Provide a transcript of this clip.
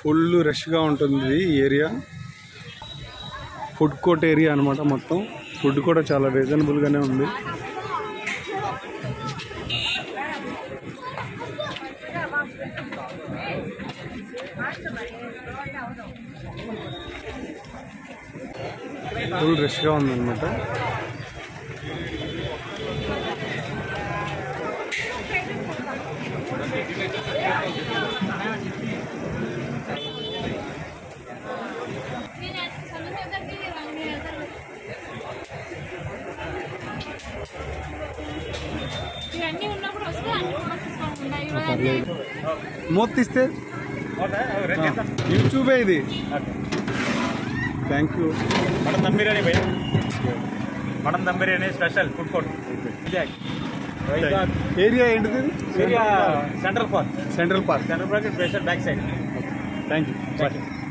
full రష్గా ఉంటుంది ఈ area food court area అనమాట మొత్తం ఫుడ్ కూడా చాలా రీజనబుల్గానే ఉంది ఫుల్ రష్గా ఉందన్నమాట ఇవన్నీ ఉన్నప్పుడు వస్తే అన్ని కూడా తీసుకోకుండా ఇవాళ పర్లేదు మూత తీస్తే యూట్యూబే ఇది thank you mutton dum biryani భయ్య mutton dum biryani special food court area ఏంటిది central park central park central park special back side thank you